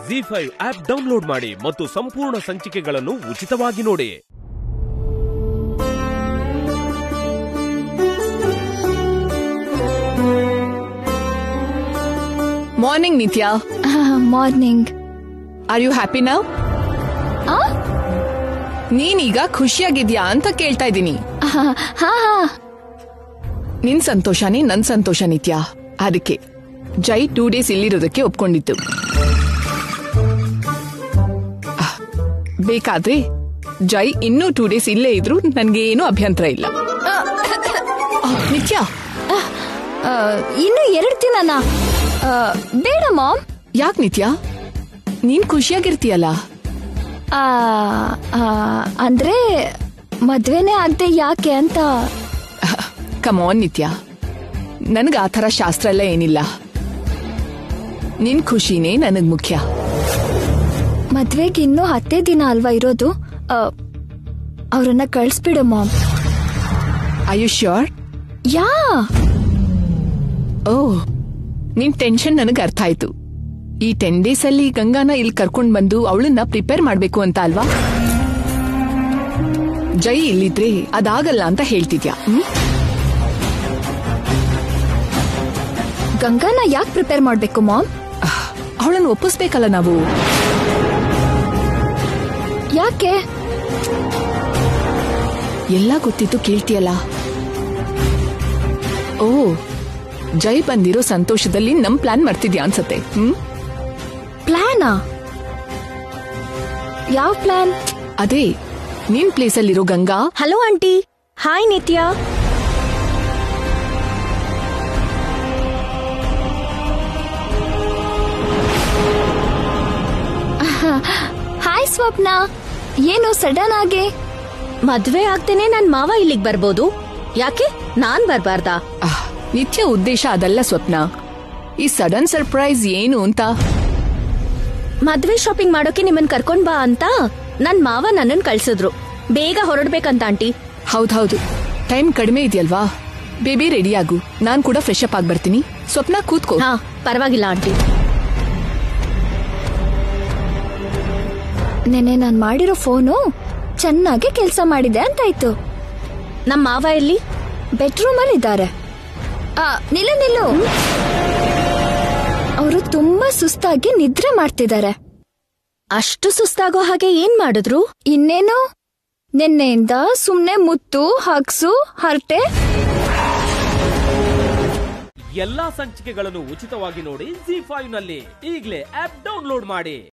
G five app download ಮಾಡಿ ಮತ್ತು ಸಂಪೂರ್ಣ ಸಂಚಿಕೆಗಳನ್ನು ಉಚಿತವಾಗಿ ನೋಡಿ morning Nitya morning are you happy now ನೀನೀಗ ಖುಷಿಯಾಗಿದ್ಯಾ ಅಂತ ಕೇಳ್ತಾ ಇದ್ದೀನಿ ಹಾ ಹಾ ನಿನ್ ಸಂತೋಷನೇ ನನ್ ಸಂತೋಷ ನಿತ್ಯ ಅದಕ್ಕೆ ಜೈ ಟೂ ಡೇಸ್ ಇಲ್ಲಿರೋದಕ್ಕೆ ಒಪ್ಕೊಂಡಿತ್ತು ಆಹ್, ಬೇಕಾದ್ರೆ ಜೈ ಇನ್ನೂ ಟೂ ಡೇಸ್ ಇಲ್ಲೇ ಇದ್ರು ನನ್ಗೆ ಏನು ಅಭ್ಯಂತರ ಇಲ್ಲ ಆಹ್, ನಿತ್ಯ ಆ, ಇನ್ನು ಎರಡು ದಿನನಾ ಆ, ಬೇಡ ಮಾಮ್ ಯಾಕ್ ನಿತ್ಯ ನೀನ್ ಖುಷಿಯಾಗಿರ್ತೀಯಲ್ಲ ಆ, ಆ, ಅಂದ್ರೆ ಮದ್ವೆನೇ ಆಗದೆ ಯಾಕೆ ಅಂತ ಕಮಾನ್ ನಿತ್ಯ ನನಗ ಆ ಥರ ಶಾಸ್ತ್ರ ಎಲ್ಲ ಏನಿಲ್ಲ ನಿನ್ ಖುಷಿನೇ ನನಗ್ ಮುಖ್ಯ ಮದ್ವೆಗೆ ಇನ್ನೂ ಹತ್ತೇ ದಿನ ಅಲ್ವಾ ಇರೋದು ಆ, ಅವ್ರನ್ನ ಕಳ್ಸ್ಬಿಡು mom I you sure yeah ಓ ನಿನ್ ಟೆನ್ಷನ್ ನನಗೆ ಅರ್ಥ ಆಯ್ತು ಈ ಟೆನ್ ಡೇಸ್ ಅಲ್ಲಿ ಗಂಗಾನ ಇಲ್ಲಿ ಕರ್ಕೊಂಡ್ ಬಂದು ಅವಳನ್ನ ಪ್ರಿಪೇರ್ ಮಾಡ್ಬೇಕು ಅಂತ ಅಲ್ವಾ ಜೈ ಇಲ್ಲಿದ್ರೆ ಅದಾಗಲ್ಲ ಅಂತ ಹೇಳ್ತಿದ್ಯಾ ಹ್ಮ್ ಗಂಗಾನ ಯಾಕೆ ಪ್ರಿಪೇರ್ ಮಾಡ್ಬೇಕು ಮಾಮ್ ಅವಳನ್ನ ಒಪ್ಪಿಸ್ಬೇಕಲ್ಲ ನಾವು ಯಾಕೆ ಎಲ್ಲ ಗೊತ್ತಿತ್ತು ಕೇಳ್ತೀಯಲ್ಲ ಓ ಜೈ ಬಂದಿರೋ ಸಂತೋಷದಲ್ಲಿ ನಮ್ ಪ್ಲಾನ್ ಮಾಡ್ತಿದ್ಯಾ ಅನ್ಸತ್ತೆ ಹ್ಮ್ ಪ್ಲಾನಾ ಯಾವ ಪ್ಲಾನ್ ಅದೇ ನಿನ್ ಪ್ಲೇಸಲ್ಲಿರೋ Ganga hello aunty hi Nitya hi Swapna ಏನು ಸಡನ್ ಆಗಿ ಮದ್ವೆ ಆಗ್ತೇನೆ ನನ್ ಮಾವ ಇಲ್ಲಿಗ್ ಬರ್ಬೋದು ಯಾಕೆ ನಾನ್ ಬರ್ಬಾರ್ದಾ ಆಹ್, ನಿತ್ಯ ಉದ್ದೇಶ ಅದಲ್ಲ ಸ್ವಪ್ನ ಈ ಸಡನ್ ಸರ್ಪ್ರೈಸ್ ಏನು ಅಂತ ಮದ್ವೆ ಶಾಪಿಂಗ್ ಮಾಡೋಕೆ ನಿಮ್ಮನ್ ಕರ್ಕೊಂಡ್ ಬಾ ಅಂತ ನನ್ ಮಾವ ನನ್ನನ್ ಕಳ್ಸಿದ್ರು ಬೇಗ ಹೊರಡ್ಬೇಕಂತ ಆಂಟಿ ಹೌದೌದು ಟೈಮ್ ಕಡಿಮೆ ಇದೆಯಲ್ವಾ ಬೇಬಿ ರೆಡಿ ಆಗು ನಾನ್ ಕೂಡ ಫ್ರೆಶ್ ಅಪ್ ಆಗಿ ಬರ್ತೀನಿ ಸ್ವಪ್ನ ಕೂತ್ಕೋ ಹಾ ಪರವಾಗಿಲ್ಲ ಆಂಟಿ ನೆನೆ ನಾನ್ ಮಾಡಿರೋ ಫೋನು ಚೆನ್ನಾಗಿ ಕೆಲಸ ಮಾಡಿದೆ ಅಂತಾಯ್ತು ನಮ್ ಮಾವ ಎಲ್ಲಿ ಬೆಡ್ರೂಮ್ ಅಲ್ಲಿ ಇದ್ದಾರೆ ನಿಲ್ಲು ನಿಲ್ಲು ಅವರು ತುಂಬಾ ಸುಸ್ತಾಗಿ ನಿದ್ರೆ ಮಾಡ್ತಿದ್ದಾರೆ ಅಷ್ಟು ಸುಸ್ತಾಗೋ ಹಾಗೆ ಏನ್ ಮಾಡಿದ್ರು ಇನ್ನೇನು ನಿನ್ನೆಯಿಂದ ಸುಮ್ನೆ ಮುತ್ತು ಹಗ್ಸು ಹರಟೆ ಎಲ್ಲಾ ಸಂಚಿಕೆಗಳನ್ನು ಉಚಿತವಾಗಿ ನೋಡಿ ಜಿ ಫೈವ್ ನಲ್ಲಿ ಈಗಲೇ ಆಪ್ ಡೌನ್ಲೋಡ್ ಮಾಡಿ